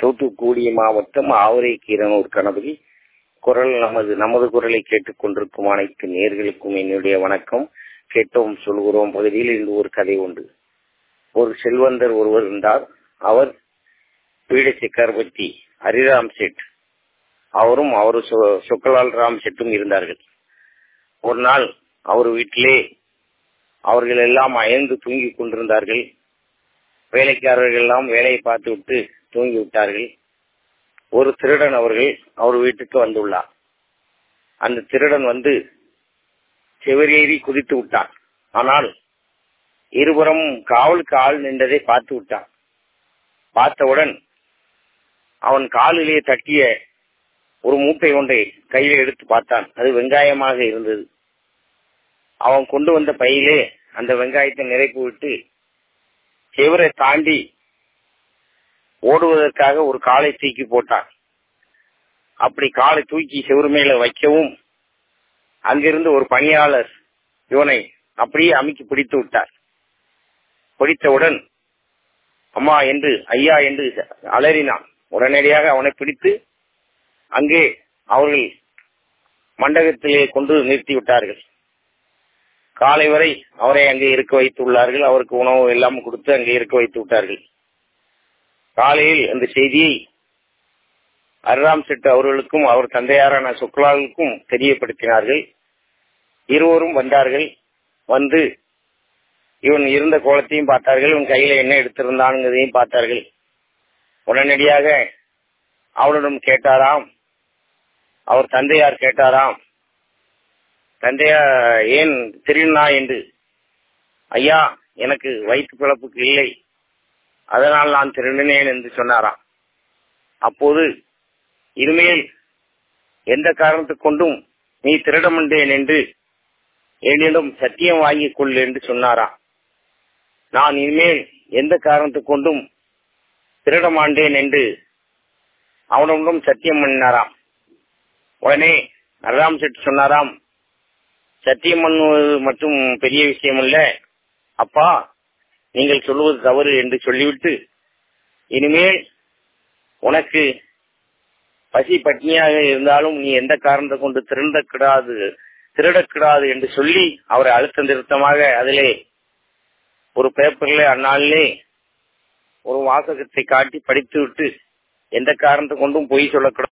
தூத்துக்குடி மாவட்டம் ஆவரைக்கீரனூர் கணபதி குரல் நமது நமது குரலை கேட்டுக் கொண்டிருக்கும் அனைத்து நேர்களுக்கும் என்னுடைய வணக்கம் கேட்டோம் சொல்கிறோம் பகுதியில் இன்று ஒரு கதை உண்டு ஒரு செல்வந்தர் ஒருவர் இருந்தார் அவர் பீட சக்கரவர்த்தி ஹரிராம் செட் அவரும் அவரு சொக்கலால் ராம் செட்டும் இருந்தார்கள் ஒரு நாள் அவர் வீட்டிலே அவர்கள் எல்லாம் அயர்ந்து தூங்கிக் கொண்டிருந்தார்கள் வேலைக்காரர்கள் எல்லாம் வேலையை பார்த்து விட்டு தூங்கி விட்டார்கள் ஒரு திருடன் அவர்கள் அவர் வீட்டுக்கு வந்துள்ளார் அந்த திருடன் வந்து செவரேறி குதித்து விட்டான் ஆனால் இருபுறம் காவலுக்கு ஆள் நின்றதை பார்த்து விட்டான் பார்த்தவுடன் அவன் காலிலே தட்டிய ஒரு மூட்டை ஒன்றை கையில எடுத்து பார்த்தான் அது வெங்காயமாக இருந்தது அவன் கொண்டு வந்த பையிலே அந்த வெங்காயத்தை நிறைப்பு விட்டு செவரை தாண்டி ஓடுவதற்காக ஒரு காலை தூக்கி போட்டான் அப்படி காலை தூக்கி செவரு மேல வைக்கவும் அங்கிருந்து ஒரு பணியாளர் இவனை அப்படியே அமுக்கி பிடித்து விட்டார் பிடித்தவுடன் அம்மா என்று ஐயா என்று அலறினான் உடனடியாக அவனை பிடித்து அங்கே அவர்கள் மண்டபத்திலே கொண்டு நிறுத்தி விட்டார்கள் காலை வரை அவரை அங்கே இருக்க வைத்துள்ளார்கள் அவருக்கு உணவு எல்லாம் கொடுத்து அங்கே இருக்க வைத்து விட்டார்கள் காலையில் அந்த செய்தியை அர்ராம் செட் அவர்களுக்கும் அவர் தந்தையாரான சுக்லாவுக்கும் தெரியப்படுத்தினார்கள் இருவரும் வந்தார்கள் வந்து இவன் இருந்த கோலத்தையும் பார்த்தார்கள் இவன் கையில என்ன எடுத்திருந்தான்ங்கிறதையும் பார்த்தார்கள் உடனடியாக அவனிடம் கேட்டாராம் அவர் தந்தையார் கேட்டாராம் தந்தையா ஏன் திருநா என்று ஐயா எனக்கு வயிற்று பிழப்புக்கு இல்லை அதனால் நான் திருடினேன் என்று சொன்னாராம் அப்போது இனிமேல் எந்த காரணத்துக் கொண்டும் நீ திருட மாட்டேன் என்று என்னிடம் சத்தியம் வாங்கிக் கொள் என்று சொன்னாராம் நான் இனிமேல் எந்த காரணத்துக் கொண்டும் திருட மாட்டேன் என்று அவனிடம் சத்தியம் பண்ணினாராம் உடனே அர்ராம் செட் சொன்னாராம் சத்தியம் பண்ணுவது மட்டும் பெரிய விஷயம் இல்ல அப்பா நீங்கள் சொல்லுவது தவறு என்று சொல்லிவிட்டு இனிமேல் உனக்கு பசி பட்னியாக இருந்தாலும் நீ எந்த காரணத்தை கொண்டு திருடக்கூடாது திருடக்கூடாது என்று சொல்லி அவரை அழுத்த நிறுத்தமாக அதிலே ஒரு பேப்பர்ல அந்நாளிலே ஒரு வாசகத்தை காட்டி படித்து விட்டு எந்த காரணத்தை கொண்டும் பொய் சொல்லக்கூடாது